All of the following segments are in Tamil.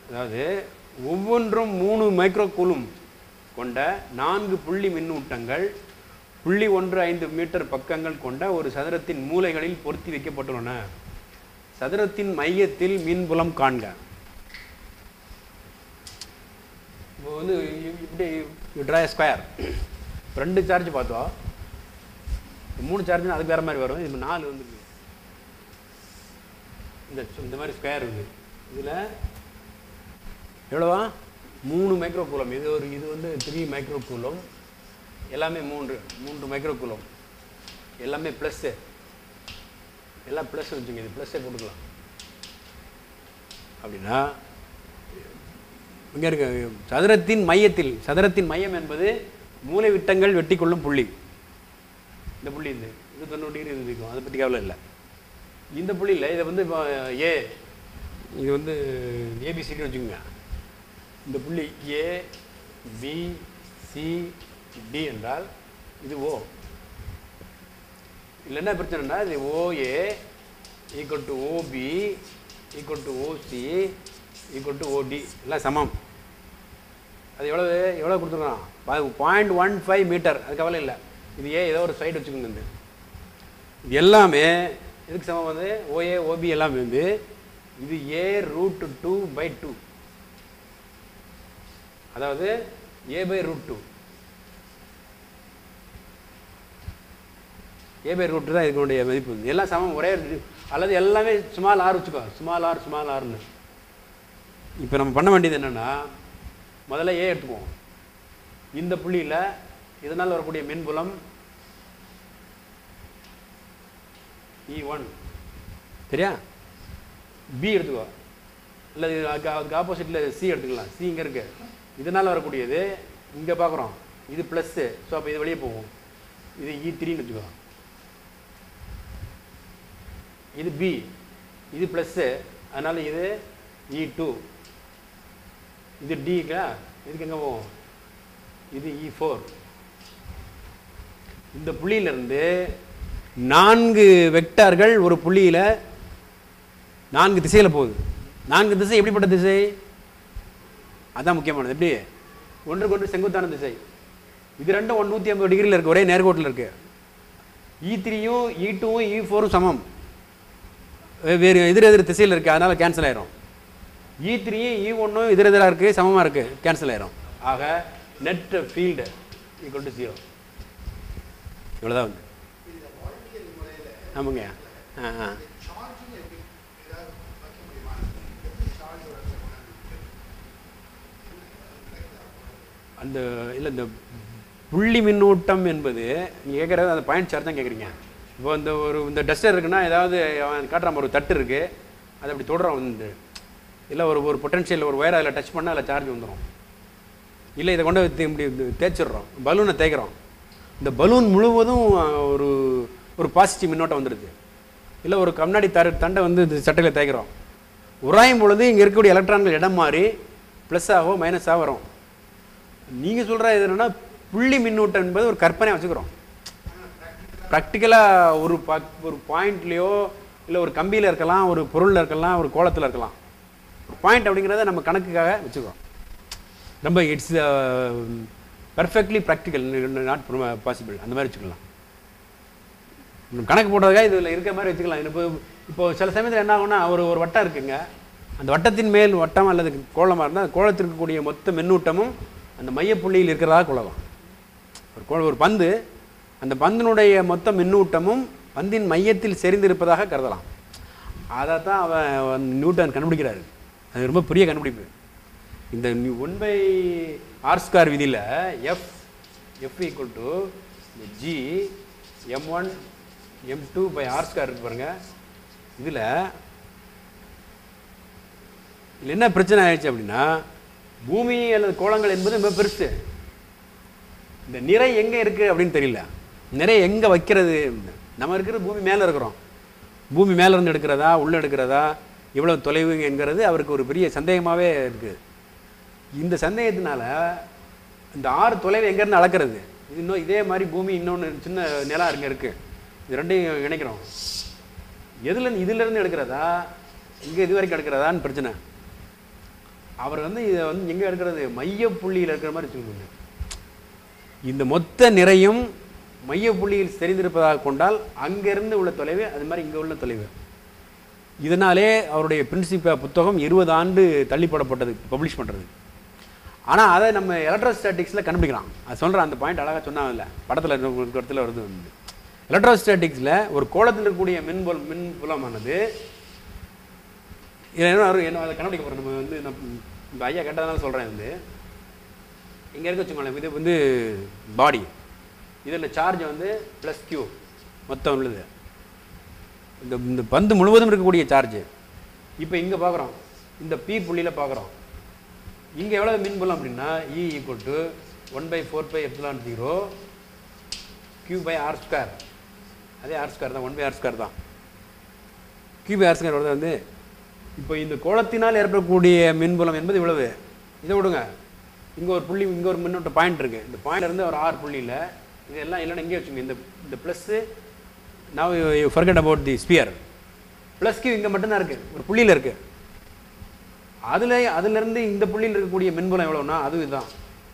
அதாவது ஒவ்வொன்றும் மூணு மைக்ரோ கூலும் கொண்ட நான்கு புள்ளி மின்னூட்டங்கள் புள்ளி ஒன்று ஐந்து மீட்டர் பக்கங்கள் கொண்ட ஒரு சதுரத்தின் மூலைகளில் பொருத்தி வைக்கப்பட்டுள்ளன சதுரத்தின் மையத்தில் மின்புலம் காண்க இப்போ வந்து இ- இப்படி ட்ரா ஸ்கொயர் ரெண்டு சார்ஜ் பார்த்தோம் மூணு சார்ஜ்னா அதுக்கு வேற மாதிரி வரும் இது நாலு வந்து இந்த இந்த மாதிரி ஸ்கொயர் இருக்குது இதில் எவ்வளவா மூணு மைக்ரோ கூலம் இது ஒரு இது வந்து த்ரீ மைக்ரோ கூலம் எல்லாமே மூன்று மூன்று மைக்ரோ கூலம் எல்லாமே ப்ளஸ்ஸு எல்லாம் ப்ளஸ் வச்சுங்க இது ப்ளஸ்ஸே போட்டுக்கலாம் அப்படின்னா இங்கே இருக்க சதுரத்தின் மையத்தில் சதுரத்தின் மையம் என்பது மூலை விட்டங்கள் வெட்டி கொள்ளும் புள்ளி இந்த புள்ளி இது இது தொண்ணூறு டிகிரி இது இருக்கும் அதை பற்றி கவலை இல்லை இந்த புள்ளி இல்லை இதை வந்து இப்போ ஏ இது வந்து ஏபிசிடி வச்சுக்கோங்க இந்த புள்ளி ஏ பி சி டி என்றால் இது ஓ இல்லை என்ன பிரச்சனைனா இது OA equal to OB equal to OC equal to OD எல்லாம் சமம் அது எவ்வளவு எவ்வளோ கொடுத்துருக்கான் பாயிண்ட் ஒன் ஃபைவ் மீட்டர் அது கவலை இல்லை இது ஏ ஏதோ ஒரு சைடு வச்சுக்கோங்க இந்த இது எல்லாமே எதுக்கு சமம் வந்து ஓஏ ஓபி எல்லாமே வந்து இது a root two by two அதாவது a by root two a by root தான் இதனுடைய மதிப்பு எல்லாம் சமம் ஒரே அல்லது எல்லாமே ஸ்மால் ஆர் வச்சுக்கோ ஸ்மால் ஆர் ஸ்மால் ஆர்னு இப்போ நம்ம பண்ண வேண்டியது என்னென்னா முதல்ல ஏ எடுத்துக்குவோம் இந்த புள்ளியில் இதனால் வரக்கூடிய மின்புலம் இ ஒன் சரியா பி எடுத்துக்கோ இல்லை இது அதுக்கு அதுக்கு ஆப்போசிட்டில் சி எடுத்துக்கலாம் சி இங்கே இருக்கு இதனால் வரக்கூடியது இங்கே பார்க்குறோம் இது ப்ளஸ்ஸு ஸோ அப்போ இது வெளியே போகும் இது இ த்ரீன்னு வச்சுக்கோ இது பி இது ப்ளஸ்ஸு அதனால் இது இ டூ இது டிக்கா இதுக்கு எங்கே போகும் இது இ ஃபோர் இந்த புள்ளியிலிருந்து நான்கு வெக்டார்கள் ஒரு புள்ளியில் நான்கு திசையில் போகுது நான்கு திசை எப்படிப்பட்ட திசை அதான் முக்கியமானது எப்படி ஒன்றுக்கு ஒன்று செங்குத்தான திசை இது ரெண்டும் ஒன் நூற்றி ஐம்பது டிகிரியில் இருக்குது ஒரே நேர்கோட்டில் இருக்குது இ த்ரீயும் இ டூவும் இ ஃபோரும் சமம் வே- வேறு எதிர் எதிர் திசையில் இருக்குது அதனால் கேன்சல் ஆயிரும் இ த்ரீயும் இ ஒன்றும் எதிர் எதிராக இருக்குது சமமாக இருக்குது கேன்சல் ஆயிரும் ஆக net field equal to zero இவ்வளோதான் வந்து ஆமாங்க ஆ ஆ அந்த இல்லை இந்த புள்ளி மின்னூட்டம் என்பது நீங்கள் கேட்குறது அந்த பாயிண்ட் சார்ஜ் தான் கேட்குறீங்க இப்போ இந்த ஒரு இந்த டஸ்டர் இருக்குன்னா ஏதாவது அவன் காட்டுறான் ஒரு தட்டு இருக்குது அதை அப்படி தொடுறான் வந்து இல்லை ஒரு ஒரு பொட்டன்ஷியல் ஒரு ஒயர் அதில் டச் பண்ணால் அதில் சார்ஜ் வந்துடும் இல்லை இதை கொண்டு போய் தே- இப்படி இது தேய்ச்சிடுறோம் பலூனை தேய்க்கிறோம் இந்த பலூன் முழுவதும் அஹ், ஒரு ஒரு பாசிட்டிவ் மின்னோட்டம் வந்துடுது இல்லை ஒரு கண்ணாடி தர தண்டை வந்து இந்த சட்டையில் தேய்க்கிறோம் உராயும் பொழுது இங்கே இருக்கக்கூடிய எலக்ட்ரான்கள் இடம் மாறி ப்ளஸ்ஸாகவோ மைனஸாக வரும் நீங்கள் சொல்கிற இது என்னன்னா புள்ளி மின்னூட்டம் என்பது ஒரு கற்பனை வச்சுக்கிறோம் ப்ராக்டிக்கலாக ஒரு பா ஒரு பாயிண்ட்லேயோ இல்லை ஒரு கம்பியில் இருக்கலாம் ஒரு பொருளில் இருக்கலாம் ஒரு கோலத்தில் இருக்கலாம் ஒரு பாயிண்ட் அப்படிங்கிறத நம்ம கணக்குக்காக வச்சுக்கிறோம் ரொம்ப it's perfectly practical not possible அந்த மாதிரி வச்சுக்கலாம் இன்னும் கணக்கு போடுறதுக்காக இதில் இருக்க மாதிரி வச்சுக்கலாம் இப்போ இப்போ சில சமயத்தில் என்ன ஆகும்னா ஒரு ஒரு வட்டம் இருக்குங்க அந்த வட்டத்தின் மேல் வட்டம் அல்லது கோலமாக இருந்தால் அந்த கோலத்திற்கு இருக்கக்கூடிய மொத்த மின்னூட்டமும் அந்த மையப்புள்ளியில் இருக்கிறதா கொள்ளலாம் ஒரு கோ ஒரு பந்து அந்த பந்தினுடைய மொத்த மின்னூட்டமும் பந்தின் மையத்தில் செறிந்திருப்பதாக கருதலாம் அதை தான் அவன் நியூட்டன் கண்டுபிடிக்கிறாரு அது ரொம்ப பெரிய கண்டுபிடிப்பு இந்த ஒன் பை ஆர் ஸ்கொயர் விதியில் F F equal to G M one M two by r square இருக்கு பாருங்க இதில் இதில் என்ன பிரச்சனை ஆயிடுச்சு அப்படின்னா பூமி அல்லது கோளங்கள் என்பது மிக பெருசு இந்த நிறை எங்கே இருக்குது அப்படின்னு தெரியல நிறை எங்கே வைக்கிறது நம்ம இருக்கிறது பூமி மேலே இருக்கிறோம் பூமி மேலே இருந்து எடுக்கிறதா உள்ளே எடுக்கிறதா இவ்வளோ தொலைவு என்கிறது அவருக்கு ஒரு பெரிய சந்தேகமாகவே இருக்குது இந்த சந்தேகத்தினால இந்த ஆறு தொலைவு எங்கேருந்து அளக்கிறது இது இன்னும் இதே மாதிரி பூமி இன்னொன்று சின்ன நிலம் இங்கே இருக்குது இது ரெண்டையும் இணைக்கிறோம் எதுல இதுலேருந்து எடுக்கிறதா இங்கே இது வரைக்கும் எடுக்கிறதான்னு பிரச்சனை அவர் வந்து இதை வந்து எங்கே இருக்கிறது மைய புள்ளியில் இருக்கிற மாதிரி வச்சுக்கோங்க இந்த மொத்த நிறையும் மைய புள்ளியில் தெரிந்திருப்பதாக கொண்டால் அங்கிருந்து உள்ள தொலைவு அது மாதிரி இங்கே உள்ள தொலைவு இதனாலே அவருடைய பிரின்சிப புத்தகம் இருபது ஆண்டு தள்ளி போடப்பட்டது பப்ளிஷ் பண்ணுறது ஆனால் அதை நம்ம எலக்ட்ரோஸ்டாட்டிக்ஸில் கண்டுபிடிக்கலாம் அது சொல்கிறேன் அந்த பாயிண்ட் அழகாக சொன்னாங்கல்ல படத்தில் ஒரு இடத்துல வருது வந்து எலக்ட்ரோஸ்டாட்டிக்ஸில் ஒரு கோலத்தில் இருக்கக்கூடிய மின்புல மின்புலமானது இது என்ன வரும் என்ன அதை கண்டுபிடிக்க போகிறோம் நம்ம வந்து நம்ம இந்த ஐயா கேட்டதுனால சொல்கிறேன் வந்து இங்கே இருக்க வச்சுக்கோங்களேன் இது வந்து பாடி இதில் சார்ஜ் வந்து ப்ளஸ் கியூ மொத்தம் உள்ளது இந்த இந்த பந்து முழுவதும் இருக்கக்கூடிய சார்ஜ் இப்போ இங்கே பார்க்குறோம் இந்த பி புள்ளியில் பார்க்குறோம் இங்கே எவ்வளோ மின்புலம் அப்படின்னா E equal to one by four pi epsilon zero q by r square அதே ஆர் ஸ்கொயர் தான் ஒன் பை ஆர் ஸ்கொயர் தான் கியூ பை ஆர் ஸ்கொயர் வருது வந்து இப்போ இந்த கோலத்தினால் ஏற்படக்கூடிய மின்புலம் என்பது இவ்வளவு இதை விடுங்க இங்கே ஒரு புள்ளி இங்கே ஒரு மின்னோட்ட பாயிண்ட் இருக்குது இந்த பாயிண்ட்ல இருந்து ஒரு ஆறு புள்ளியில் இதெல்லாம் இல்லைன்னா இங்கே வச்சுங்க இந்த இந்த plus now you forget about the sphere plus q இங்கே மட்டும்தான் இருக்குது ஒரு புள்ளியில் இருக்குது அதில் அதுலேருந்து இந்த புள்ளியில் இருக்கக்கூடிய மின்புலம் எவ்வளோன்னா அது இதுதான்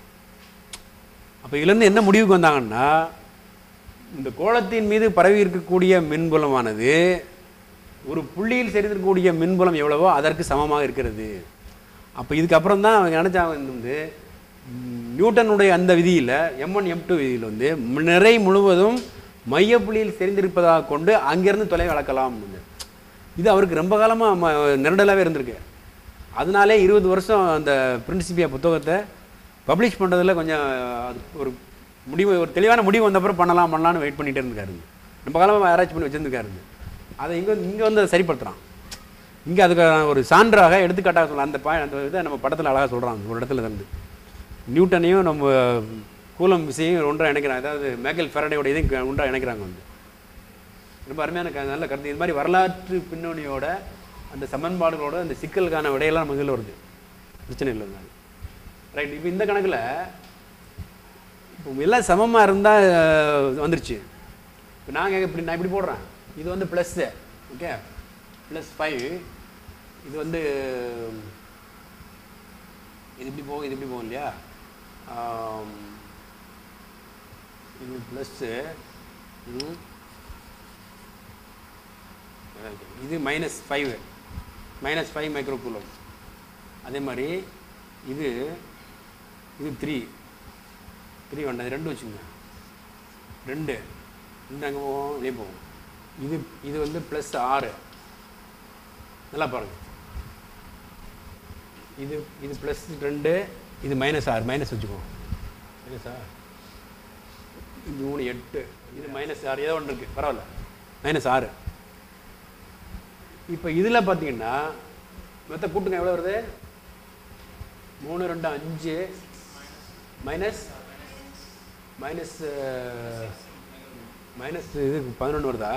அப்போ இதுலேருந்து என்ன முடிவுக்கு வந்தாங்கன்னா இந்த கோலத்தின் மீது பரவி இருக்கக்கூடிய மின்புலமானது ஒரு புள்ளியில் செறிந்திருக்கக்கூடிய மின்புலம் எவ்வளவோ அதற்கு சமமாக இருக்கிறது அப்போ இதுக்கப்புறம் தான் அவங்க நினச்சாங்க வந்து ம், நியூட்டனுடைய அந்த விதியில் எம் ஒன் எம் டூ விதியில் வந்து நிறை முழுவதும் மையப்புள்ளியில் செறிந்திருப்பதாக கொண்டு அங்கேருந்து தொலைவை அளக்கலாம் அப்படின்னு. இது அவருக்கு ரொம்ப காலமாக நெருடலாகவே இருந்திருக்கு அதனாலே இருபது வருஷம் அந்த பிரின்சிபியா புத்தகத்தை பப்ளிஷ் பண்ணுறதுல கொஞ்சம் அது ஒரு முடிவு ஒரு தெளிவான முடிவு வந்தப்பறம் பண்ணலாம் பண்ணலாம்னு வெயிட் பண்ணிகிட்டே இருந்திருக்காரு ரொம்ப காலமாக ஆராய்ச்சி பண்ணி வச்சுருந்துருக்காரு அதை இங்கே இங்கே வந்து அதை சரிப்படுத்துகிறான் இங்கே அதுக்கு ஒரு சான்றாக எடுத்துக்காட்டாக சொல்லலாம் அந்த பாய் அந்த இதை நம்ம படத்தில் அழகாக சொல்கிறாங்க ஒரு இடத்துல இருந்து நியூட்டனையும் நம்ம கூலம் விசையும் ஒன்றாக இணைக்கிறாங்க அதாவது மேக்கல் ஃபெரடையோட இதையும் ஒன்றாக இணைக்கிறாங்க வந்து ரொம்ப அருமையான க- நல்ல கருத்து இது மாதிரி வரலாற்று பின்னணியோட அந்த சமன்பாடுகளோட அந்த சிக்கலுக்கான விடையெல்லாம் நம்ம இதில் வருது பிரச்சனை இல்லை ரைட் இப்போ இந்த கணக்கில் இப்போ எல்லாம் சமமாக இருந்தால் வந்துருச்சு இப்போ நாங்கள் இப்படி நான் இப்படி போடுறேன் இது வந்து ப்ளஸ்ஸு ஓகே ப்ளஸ் ஃபைவ் இது வந்து இது இப்படி போகும் இது இப்படி போகும் இல்லையா ஆம், இது ப்ளஸ்ஸு இது minus five minus five micro coulomb அதே மாதிரி இது இது த்ரீ த்ரீ வேண்டாம் இது ரெண்டு வச்சுங்க ரெண்டு இந்த அங்கே போவோம் வெளியே போவோம் இது இது வந்து ப்ளஸ் ஆறு நல்லா பாருங்க இது இது ப்ளஸ் ரெண்டு இது மைனஸ் ஆறு மைனஸ் வச்சுக்கோ மைனஸா இது மூணு எட்டு இது மைனஸ் ஆறு ஏதோ ஒன்று இருக்குது பரவாயில்ல மைனஸ் ஆறு இப்போ இதில் பார்த்தீங்கன்னா மொத்த கூட்டுங்க எவ்வளோ வருது மூணு ரெண்டு அஞ்சு மைனஸ் மைனஸ் மைனஸ் இது பதினொன்று வருதா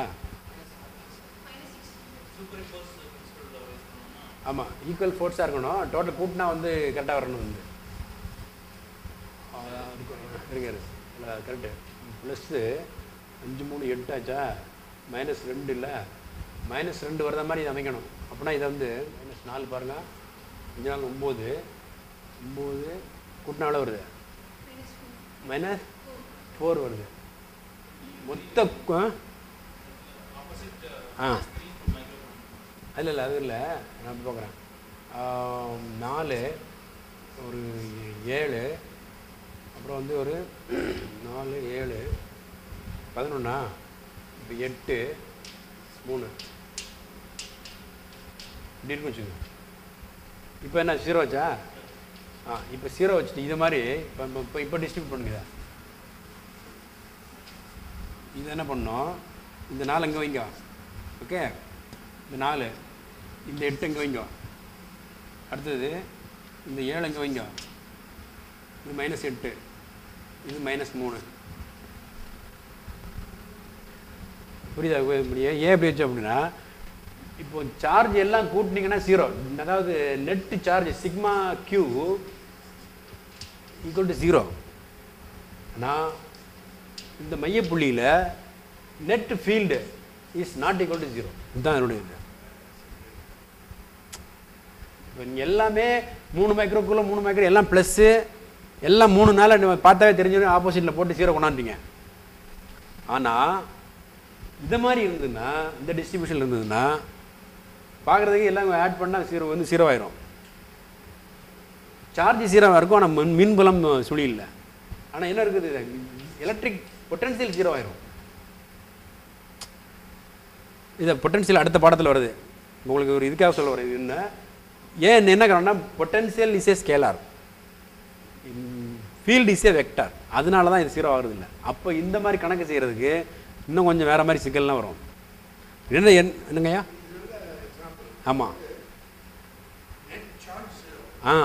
ஆமாம் ஈக்குவல் ஃபோர்ஸாக இருக்கணும் டோட்டல் கூட்டினா வந்து கரெக்டாக வரணும் வந்து ஆ, அதுக்கு இருங்க இல்லை கரெக்டு ப்ளஸ்ஸு அஞ்சு மூணு எட்டு ஆச்சா மைனஸ் ரெண்டு இல்லை மைனஸ் ரெண்டு வரத மாதிரி இது அமைக்கணும் அப்படின்னா இதை வந்து மைனஸ் நாலு பாருங்கள் அஞ்சு நாள் ஒம்பது ஒம்பது கூட்டினா எவ்வளோ வருது மைனஸ் ஃபோர் வருது மொத்த கு- ஆ இல்லை இல்லை அது இல்லை நான் பார்க்குறேன் நாலு ஒரு ஏழு அப்புறம் வந்து ஒரு நாலு ஏழு பதினொன்னா இப்போ எட்டு மூணு இப்படி இருக்கும் வச்சுங்க இப்போ என்ன ஜீரோ வச்சா ஆ இப்போ ஜீரோ வச்சுட்டு இது மாதிரி இப்போ இப்போ இப்போ டிஸ்ட்ரிபியூட் பண்ணுங்க இதை. இது என்ன பண்ணோம் இந்த நாலு இங்கே வைங்க ஓகே இந்த நாலு இந்த எட்டு இங்கே வைங்க அடுத்தது இந்த ஏழு இங்கே வைங்க இது மைனஸ் எட்டு இது மைனஸ் மூணு புரியுதா இப்படி ஏன் ஏன் எப்படி வச்சோம் அப்படின்னா இப்போ சார்ஜ் எல்லாம் கூட்டினீங்கன்னா ஜீரோ அதாவது net charge sigma q equal to zero ஆனால் இந்த மையப்புள்ளியில் net field is not equal to zero இதுதான் என்னுடைய இது இப்போ நீங்கள் எல்லாமே மூணு மைக்ரோக்குள்ள மூணு மைக்ரோ எல்லாம் ப்ளஸ்ஸு எல்லாம் மூணு நாள் நம்ம பார்த்தாவே தெரிஞ்சிடும் ஆப்போசிட்டில் போட்டு சீரோ கொண்டாந்துட்டீங்க ஆனால் இந்த மாதிரி இருந்ததுன்னா இந்த டிஸ்ட்ரிபியூஷன் இருந்ததுன்னா பார்க்குறதுக்கு எல்லாம் ஆட் பண்ணால் ஜீரோ வந்து ஜீரோ ஆயிரும் சார்ஜ் ஜீரோவாக இருக்கும் ஆனால் மின் மின்புலம் சுழி இல்லை ஆனால் என்ன இருக்குது எலக்ட்ரிக் பொட்டன்சியல் ஜீரோ ஆயிரும் இதை பொட்டன்சியல் அடுத்த பாடத்தில் வருது உங்களுக்கு ஒரு இதுக்காக சொல்ல வருது என்ன ஏன் என்ன காரணம்னா potential is a scalar field is a vector அதனால தான் இது ஜீரோ ஆகுறது இல்லை அப்போ இந்த மாதிரி கணக்கு செய்கிறதுக்கு இன்னும் கொஞ்சம் வேறு மாதிரி சிக்கல்லாம் வரும் என்ன என் என்னங்கய்யா ஆமாம் ஆ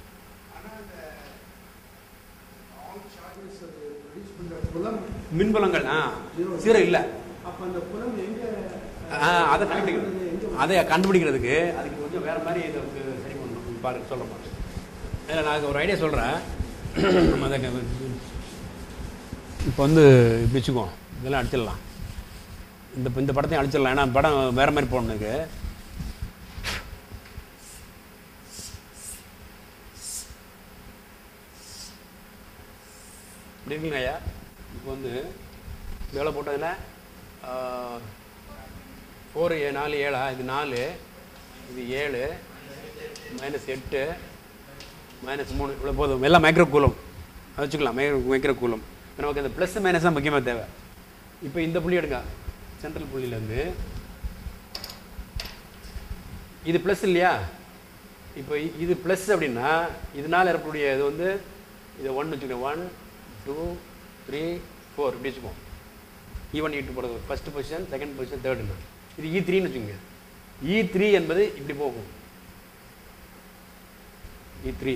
மின்புலங்கள் ஆ ஜீரோ இல்லை அப்ப அந்த புலம் எங்க ஆ அதை கண்டுபிடிக்கிறது அதை கண்டுபிடிக்கிறதுக்கு அதுக்கு கொஞ்சம் வேற மாதிரி இதை வந்து சரி பண்ணணும் பாரு சொல்ல மாட்டேன் இல்லை நான் ஒரு ஐடியா சொல்கிறேன் நம்ம அதை இப்போ வந்து இப்படி வச்சுக்குவோம் இதெல்லாம் அடிச்சிடலாம் இந்த இந்த படத்தையும் அடிச்சிடலாம் ஏன்னா படம் வேற மாதிரி போடணுக்கு இப்படி இருக்குங்க ஐயா இப்போ வந்து வேலை போட்டதில் ஃபோர் ஏ நாலு ஏழா இது நாலு இது ஏழு மைனஸ் எட்டு மைனஸ் மூணு இவ்வளோ போதும் எல்லாம் மைக்ரோ கூலம் அதை வச்சுக்கலாம் மைக்ரோ மைக்ரோ கூலம் நமக்கு அந்த ப்ளஸ் மைனஸ் தான் முக்கியமாக தேவை இப்போ இந்த புள்ளி எடுங்க சென்ட்ரல் புள்ளியிலேருந்து இது ப்ளஸ் இல்லையா இப்போ இ- இது ப்ளஸ் அப்படின்னா இதனால் இருக்கக்கூடிய இது வந்து இதை ஒன் வச்சுக்கோங்க ஒன் டூ த்ரீ ஃபோர் இப்படி வச்சுப்போம் இ ஒன் இ டூ போடுறது ஃபஸ்ட் பொசிஷன் செகண்ட் பொசிஷன் தேர்டுன்னு இது இ த்ரீன்னு வச்சுக்கோங்க இ த்ரீ என்பது இப்படி போகும் இ த்ரீ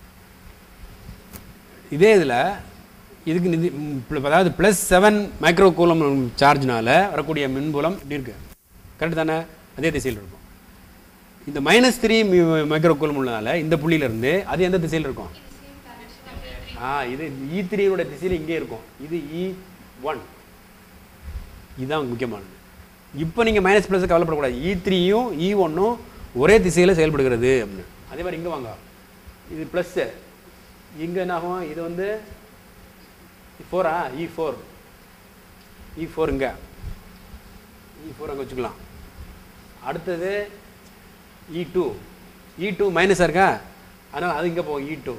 இதே இதில் இதுக்கு நிதி ம், pl- அதாவது ப்ளஸ் செவன் மைக்ரோ கூலம் சார்ஜ்னால வரக்கூடிய மின்புலம் இப்படி இருக்கு கரெக்ட் தானே அதே திசையில் இருக்கும் இந்த மைனஸ் த்ரீ மைக்ரோ கூலம் உள்ளனால இந்த புள்ளியிலேருந்து அது எந்த திசையில் இருக்கும் ஆ இது இ த்ரீயோட திசையில் இங்கே இருக்கும் இது இ ஒன் இதுதான் முக்கியமானது இப்போ நீங்கள் மைனஸ் ப்ளஸ் கவலைப்படக்கூடாது இ த்ரீயும் இ ஒன்னும் ஒரே திசையில் செயல்படுகிறது அப்படின்னு அதே மாதிரி இங்கே வாங்க இது ப்ளஸ்ஸு இங்கே என்ன ஆகும் இது வந்து ஃபோரா இ ஃபோர் இ ஃபோர் இங்கே இ ஃபோர் அங்கே வச்சுக்கலாம் அடுத்தது இ டூ இ டூ மைனஸாக இருக்கா அதனால் அது இங்கே போகும் இ டூ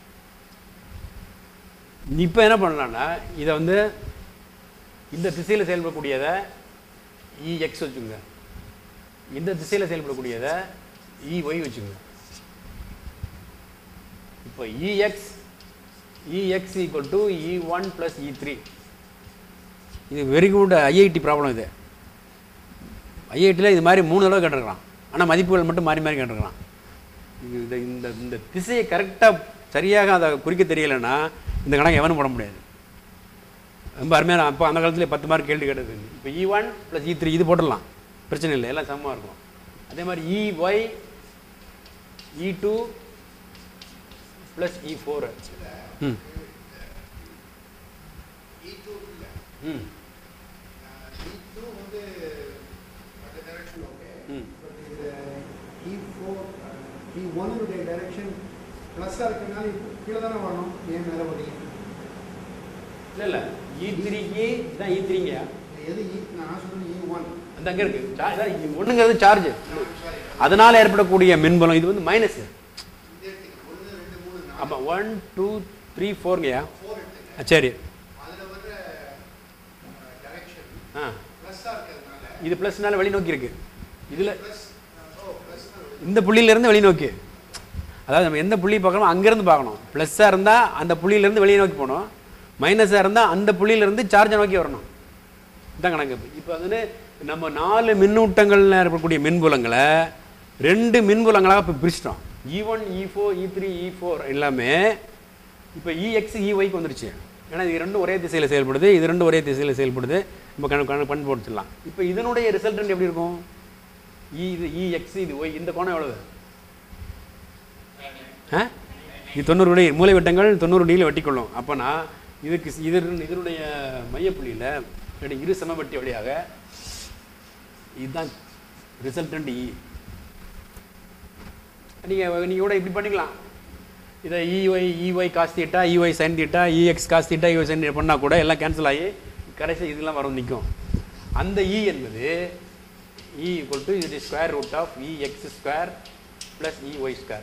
இப்போ என்ன பண்ணலாம்னா இதை வந்து இந்த திசையில் செயல்படக்கூடியதை இஎக்ஸ் வச்சுக்கோங்க இந்த திசையில் செயல்படக்கூடியதை இஒய் வச்சுக்கோங்க இப்போ EX EX equal to E one plus E three இது வெரி குட் ஐஐடி ப்ராப்ளம் இது ஐஐடியில் இது மாதிரி மூணு தடவை கேட்டிருக்கலாம் ஆனால் மதிப்புகள் மட்டும் மாறி மாறி கேட்டிருக்கலாம் இது இந்த இந்த இந்த திசையை கரெக்டாக சரியாக அதை குறிக்க தெரியலைன்னா இந்த கணக்கு எவனும் போட முடியாது ரொம்ப அருமையான அப்போ அந்த காலத்துல பத்து மார்க் கேள்வி கேட்டது இப்போ E one plus E three இது போட்டுடலாம் பிரச்சனை இல்லை எல்லாம் சமமாக இருக்கும் அதே மாதிரி E Y E two plus E four ம் E2 இல்ல. ம் Uh, E2 வந்து அந்த direction okay. ம். But இது E4, uh, E1 உடைய direction plus ஆ இருக்கறனால இது கீழே தானே வரணும் ஏன் மேலே வரீங்க இல்லை இல்லை இ த்ரீக்கு இதான் இ த்ரீங்கயா இது எது E நான் சொல்றது E1 அந்த அங்கே இருக்கு சா- அதான் ஒன்றுங்கிறது சார்ஜ் சாரி அதனால் ஏற்படக்கூடிய மின்பலம் இது வந்து மைனஸ் இது எடுத்துக்க ஒன்று ரெண்டு மூணு நாலு ஆமாம் ஒன் டூ த்ரீ ஃபோருங்கய்யா ஃபோர் எடுத்துக்க ஆ, சரி அதில் வர்ற டைரக்ஷன் ஆ ப்ளஸ்ஸாக இருக்கிறதுனால இது ப்ளஸ்னால வெளிநோக்கி இருக்கு இதில் ப்ளஸ் ஓ ப்ளஸ் இந்த புள்ளியிலேருந்து வெளிநோக்கி அதாவது நம்ம எந்த புள்ளி பார்க்கணுமோ அங்கேருந்து பார்க்கணும் ப்ளஸ்ஸாக இருந்தால் அந்த புள்ளியிலேருந்து வெளியே நோக்கி போகணும் மைனஸாக இருந்தால் அந்த புள்ளியிலேருந்து சார்ஜை நோக்கி வரணும் இதான் கணக்கு இப்போ வந்து நம்ம நாலு மின்னூட்டங்கள்ல இருக்கக்கூடிய மின்புலங்களை ரெண்டு மின்புலங்களாக இப்போ பிரிச்சிட்டோம் E one E four E three E four எல்லாமே இப்போ இஎக்ஸ் இஒய்க்கு வந்துருச்சு ஏன்னா இது ரெண்டும் ஒரே திசையில் செயல்படுது இது ரெண்டும் ஒரே திசையில் செயல்படுது நம்ம கணக்கு கணக்கு பண்ணி போட்டுடலாம் இப்போ இதனுடைய ரிசல்டன்ட் எப்படி இருக்கும் இ இது இஎக்ஸ் இது ஒய் இந்த கோணம் எவ்வளவு ஆ இது தொண்ணூறு டி மூலை வட்டங்கள் தொண்ணூறு டியில் வெட்டிக்கொள்ளும் அப்போனா இதுக்கு ஸ்- இது இதனுடைய மையப்புள்ளியில் ரெண்டு இரு சமவெட்டி வழியாக இதுதான் ரிசல்டன்ட் இ நீங்கள் நீங்கள் கூட இப்படி பண்ணிக்கலாம் இதை EY EY cos theta EY sine theta EX cos theta EY sine பண்ணால் கூட எல்லாம் கேன்சல் ஆகி கடைசி இதெல்லாம் வரும் நிற்கும் அந்த இ என்பது இ ஈக்குவல் டு இது square root of E X square plus E Y square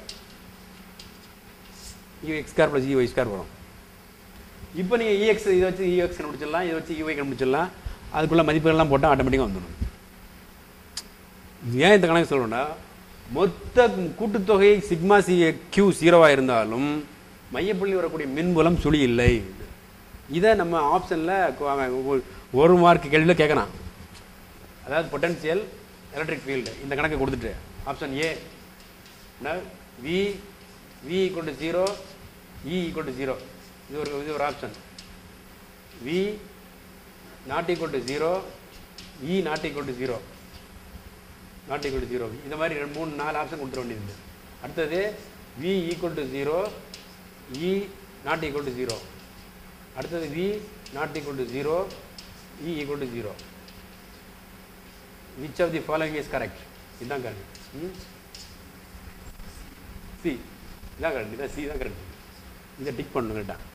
E X square plus E Y square வரும் இப்போ நீங்கள் இஎக்ஸ் இதை வச்சு இஎக்ஸ் கண்டுபிடிச்சிடலாம் இதை வச்சு இஒய் கண்டுபிடிச்சிடலாம் அதுக்குள்ள மதிப்புகள்லாம் போட்டால் ஆட்டோமேட்டிக்காக வந்துடும் இது ஏன் இந்த கணக்கு சொல்கிறோன்னா மொத்த கூட்டுத்தொகை சிக்மா சி கியூ ஜீரோவாக இருந்தாலும் மையப்புள்ளி வரக்கூடிய மின்புலம் சுழி இல்லை இதை நம்ம ஆப்ஷனில் ஒரு மார்க் கேள்வியில் கேட்குறான் அதாவது பொட்டன்சியல் எலக்ட்ரிக் ஃபீல்டு இந்த கணக்கை கொடுத்துட்டு option A V V equal to zero E equal to zero இது ஒரு இது ஒரு option V not equal to zero E not equal to zero not equal to zero இந்த மாதிரி ரெண்டு மூணு நாலு ஆப்ஷன் கொடுத்துட வேண்டியது அடுத்தது V equal to zero E not equal to zero அடுத்தது V not equal to zero E equal to zero which of the following is correct இதுதான் கரெக்ட் சி இதான் கரெக்ட் இதான் சி தான் கரெக்ட் இதை டிக் பண்ணுங்க கரெக்டாக